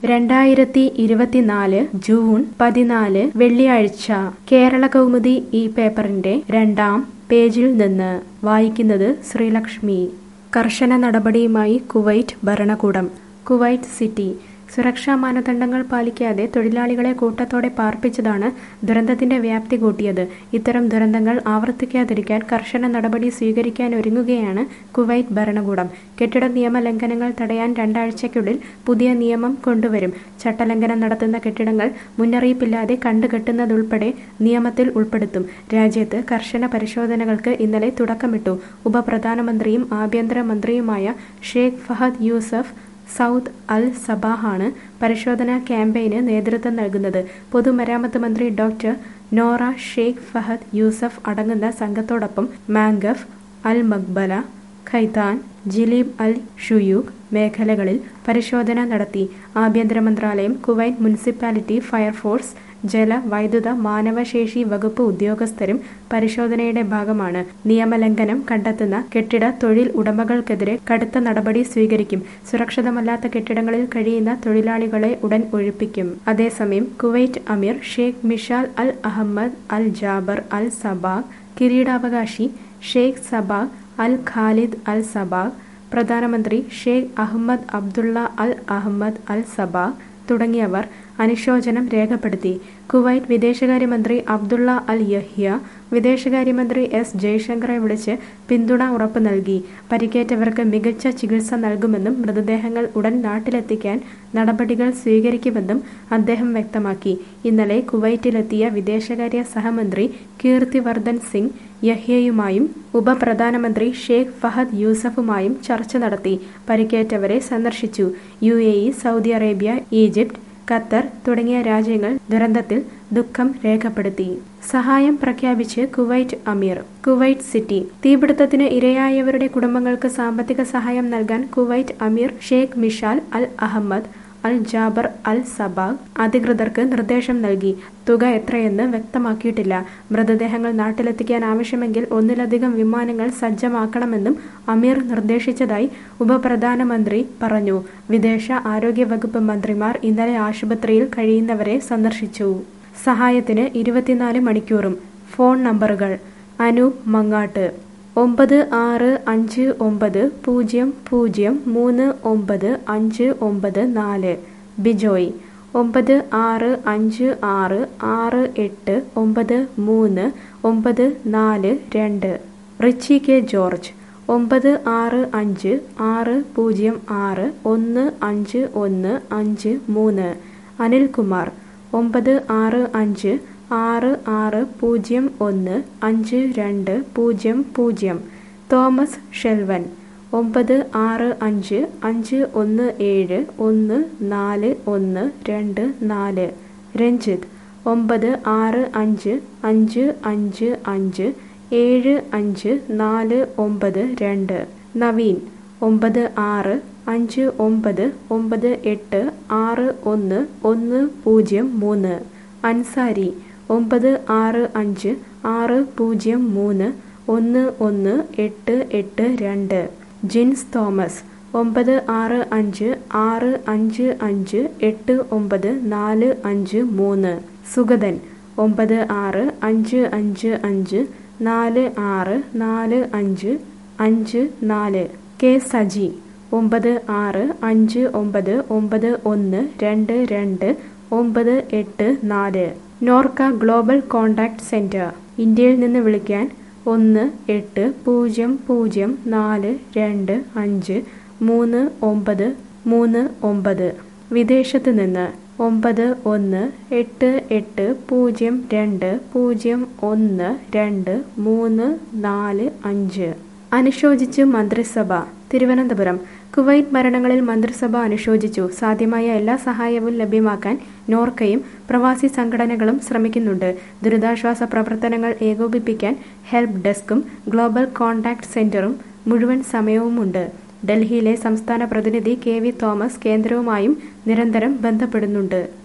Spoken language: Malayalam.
രണ്ടായിരത്തി ഇരുപത്തിനാല് ജൂൺ പതിനാല് വെള്ളിയാഴ്ച കേരള കൗമുദി ഈ പേപ്പറിന്റെ രണ്ടാം പേജിൽ നിന്ന് വായിക്കുന്നത് ശ്രീലക്ഷ്മി കർശന നടപടിയുമായി കുവൈറ്റ് ഭരണകൂടം കുവൈറ്റ് സിറ്റി സുരക്ഷാ മാനദണ്ഡങ്ങൾ പാലിക്കാതെ തൊഴിലാളികളെ കൂട്ടത്തോടെ പാർപ്പിച്ചതാണ് ദുരന്തത്തിന്റെ വ്യാപ്തി കൂട്ടിയത് ഇത്തരം ദുരന്തങ്ങൾ ആവർത്തിക്കാതിരിക്കാൻ കർശന നടപടി സ്വീകരിക്കാൻ ഒരുങ്ങുകയാണ് കുവൈറ്റ് ഭരണകൂടം കെട്ടിട നിയമ ലംഘനങ്ങൾ തടയാൻ രണ്ടാഴ്ചയ്ക്കുള്ളിൽ പുതിയ നിയമം കൊണ്ടുവരും ചട്ടലംഘനം നടത്തുന്ന കെട്ടിടങ്ങൾ മുന്നറിയിപ്പില്ലാതെ കണ്ടുകെട്ടുന്നതുൾപ്പെടെ നിയമത്തിൽ ഉൾപ്പെടുത്തും രാജ്യത്ത് കർശന പരിശോധനകൾക്ക് ഇന്നലെ തുടക്കമിട്ടു ഉപപ്രധാനമന്ത്രിയും ആഭ്യന്തര മന്ത്രിയുമായ Sheikh Fahad Yousef Saud Al സബാഹാണ് പരിശോധനാ ക്യാമ്പയിന് നേതൃത്വം നൽകുന്നത് പൊതുമരാമത്ത് മന്ത്രി doctor Nora Sheikh Fahad Yousef അടങ്ങുന്ന സംഘത്തോടൊപ്പം മാംഗഫ് അൽ മക്ബല ഖൈതാൻ ജിലീബ് അൽ ഷുയൂഖ് മേഖലകളിൽ പരിശോധന നടത്തി ആഭ്യന്തര മന്ത്രാലയം കുവൈറ്റ് മുനിസിപ്പാലിറ്റി ഫയർഫോഴ്സ് ജല വൈദ്യുത മാനവശേഷി വകുപ്പ് ഉദ്യോഗസ്ഥരും പരിശോധനയുടെ ഭാഗമാണ് നിയമലംഘനം കണ്ടെത്തുന്ന കെട്ടിട തൊഴിൽ ഉടമകൾക്കെതിരെ കടുത്ത നടപടി സ്വീകരിക്കും സുരക്ഷിതമല്ലാത്ത കെട്ടിടങ്ങളിൽ കഴിയുന്ന തൊഴിലാളികളെ ഉടൻ ഒഴിപ്പിക്കും അതേസമയം Kuwait Emir Sheikh Mishal Al Ahmad Al Jaber Al Sabah കിരീടാവകാശി ഷെയ്ഖ് സബാഗ് അൽ ഖാലിദ് അൽ സബാഗ് പ്രധാനമന്ത്രി ഷെയ്ഖ് അഹമ്മദ് അബ്ദുള്ള അൽ അഹമ്മദ് അൽ സബാഗ് തുടങ്ങിയവർ അനുശോചനം രേഖപ്പെടുത്തി കുവൈറ്റ് വിദേശകാര്യമന്ത്രി അബ്ദുള്ള അൽ യഹ്യ വിദേശകാര്യമന്ത്രി എസ് ജയശങ്കറെ വിളിച്ച് പിന്തുണ ഉറപ്പു നൽകി പരിക്കേറ്റവർക്ക് മികച്ച ചികിത്സ നൽകുമെന്നും മൃതദേഹങ്ങൾ ഉടൻ നാട്ടിലെത്തിക്കാൻ നടപടികൾ സ്വീകരിക്കുമെന്നും അദ്ദേഹം വ്യക്തമാക്കി ഇന്നലെ കുവൈറ്റിലെത്തിയ വിദേശകാര്യ സഹമന്ത്രി കീർത്തിവർദ്ധൻ സിംഗ് യഹ്യയുമായും ഉപപ്രധാനമന്ത്രി ഷെയ്ഖ് ഫഹദ് യൂസഫുമായും ചർച്ച നടത്തി പരിക്കേറ്റവരെ സന്ദർശിച്ചു U A E Saudi Arabia Egypt Qatar തുടങ്ങിയ രാജ്യങ്ങൾ ദുരന്തത്തിൽ ദുഃഖം രേഖപ്പെടുത്തി സഹായം പ്രഖ്യാപിച്ച് കുവൈറ്റ് അമീർ കുവൈറ്റ് സിറ്റി തീപിടുത്തത്തിന് ഇരയായവരുടെ കുടുംബങ്ങൾക്ക് സാമ്പത്തിക സഹായം നൽകാൻ Kuwait Emir Sheikh Mishal Al Ahmad Al Jaber Al Sabah അധികൃതർക്ക് നിർദ്ദേശം നൽകി തുക എത്രയെന്ന് വ്യക്തമാക്കിയിട്ടില്ല മൃതദേഹങ്ങൾ നാട്ടിലെത്തിക്കാൻ ആവശ്യമെങ്കിൽ ഒന്നിലധികം വിമാനങ്ങൾ സജ്ജമാക്കണമെന്നും അമീർ നിർദ്ദേശിച്ചതായി ഉപപ്രധാനമന്ത്രി പറഞ്ഞു വിദേശ ആരോഗ്യ വകുപ്പ് മന്ത്രിമാർ ഇന്നലെ ആശുപത്രിയിൽ കഴിയുന്നവരെ സന്ദർശിച്ചു സഹായത്തിന് ഇരുപത്തിനാല് മണിക്കൂറും ഫോൺ നമ്പറുകൾ അനൂപ് മങ്ങാട്ട് ഒമ്പത് ആറ് അഞ്ച് ഒമ്പത് പൂജ്യം പൂജ്യം മൂന്ന് ഒമ്പത് അഞ്ച് ഒമ്പത് നാല് ബിജോയ് ഒമ്പത് ആറ് അഞ്ച് ആറ് ആറ് എട്ട് ഒമ്പത് മൂന്ന് ഒമ്പത് നാല് രണ്ട് റിച്ചി കെ ജോർജ് ഒമ്പത് ആറ് അഞ്ച് ആറ് പൂജ്യം ആറ് ഒന്ന് അഞ്ച് ഒന്ന് അഞ്ച് മൂന്ന് അനിൽകുമാർ ഒമ്പത് ആറ് അഞ്ച് ആറ് ആറ് പൂജ്യം ഒന്ന് അഞ്ച് രണ്ട് പൂജ്യം പൂജ്യം തോമസ് ഷെൽവൻ ഒമ്പത് ആറ് അഞ്ച് അഞ്ച് ഒന്ന് ഏഴ് ഒന്ന് നാല് ഒന്ന് രണ്ട് നാല് രഞ്ജിത്ത് ഒമ്പത് ആറ് അഞ്ച് അഞ്ച് അഞ്ച് അഞ്ച് ഏഴ് അഞ്ച് നാല് ഒമ്പത് രണ്ട് നവീൻ ഒമ്പത് ആറ് അഞ്ച് ഒമ്പത് ഒമ്പത് എട്ട് ആറ് ഒന്ന് ഒന്ന് പൂജ്യം മൂന്ന് അൻസാരി ഒമ്പത് ആറ് അഞ്ച് ആറ് പൂജ്യം മൂന്ന് ഒന്ന് ഒന്ന് എട്ട് എട്ട് രണ്ട് ജിൻസ് തോമസ് ഒമ്പത് ആറ് അഞ്ച് ആറ് അഞ്ച് അഞ്ച് എട്ട് ഒമ്പത് നാല് അഞ്ച് മൂന്ന് സുഗതൻ ഒമ്പത് ആറ് അഞ്ച് അഞ്ച് അഞ്ച് നാല് ആറ് നാല് അഞ്ച് അഞ്ച് നാല് കെ സജി ഒമ്പത് ആറ് അഞ്ച് ഒമ്പത് ഒമ്പത് ഒന്ന് രണ്ട് രണ്ട് ഒമ്പത് എട്ട് നാല് നോർക്ക ഗ്ലോബൽ കോണ്ടാക്ട് സെന്റർ ഇന്ത്യയിൽ നിന്ന് വിളിക്കാൻ ഒന്ന് എട്ട് പൂജ്യം പൂജ്യം നാല് രണ്ട് അഞ്ച് മൂന്ന് ഒമ്പത് മൂന്ന് ഒമ്പത് വിദേശത്ത് നിന്ന് ഒമ്പത് ഒന്ന് എട്ട് എട്ട് പൂജ്യം രണ്ട് പൂജ്യം ഒന്ന് രണ്ട് മൂന്ന് നാല് അഞ്ച് അനുശോചിച്ച് മന്ത്രിസഭ തിരുവനന്തപുരം കുവൈറ്റ് മരണങ്ങളിൽ മന്ത്രിസഭ അനുശോചിച്ചു സാധ്യമായ എല്ലാ സഹായവും ലഭ്യമാക്കാൻ നോർക്കയും പ്രവാസി സംഘടനകളും ശ്രമിക്കുന്നുണ്ട് ദുരിതാശ്വാസ പ്രവർത്തനങ്ങൾ ഏകോപിപ്പിക്കാൻ ഹെൽപ്പ് ഡെസ്കും ഗ്ലോബൽ കോണ്ടാക്ട് സെന്ററും മുഴുവൻ സമയവുമുണ്ട് ഡൽഹിയിലെ സംസ്ഥാന പ്രതിനിധി കെ വി തോമസ് കേന്ദ്രവുമായും നിരന്തരം ബന്ധപ്പെടുന്നുണ്ട്